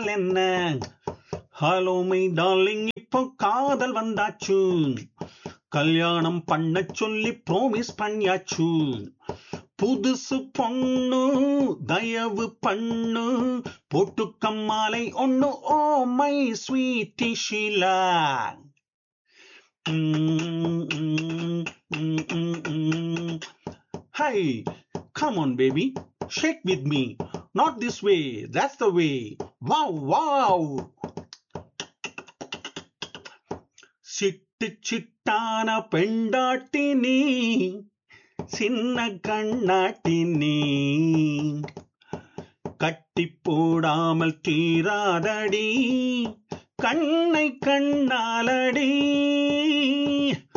என்றால் என்ன hello my darling இப்போ காதல் வந்தாச்சு கல்யாணம் பண்ண சொல்லி ப்ரோமிஸ் பண்ணியாச்சு புதுசு பொண்ணு தயவு பண்ணு போட்டுக்கம் மாலை ஒண்ணு oh my sweet Sheela hi come on baby shake with me not this way that's the way wow wow சிட்டு சிட்டான பெண்டாட்டி நீ சின்ன கண்ணாட்டி நீ கட்டி போடாமல் தீராதடி கண்ணை கண்ணாலடி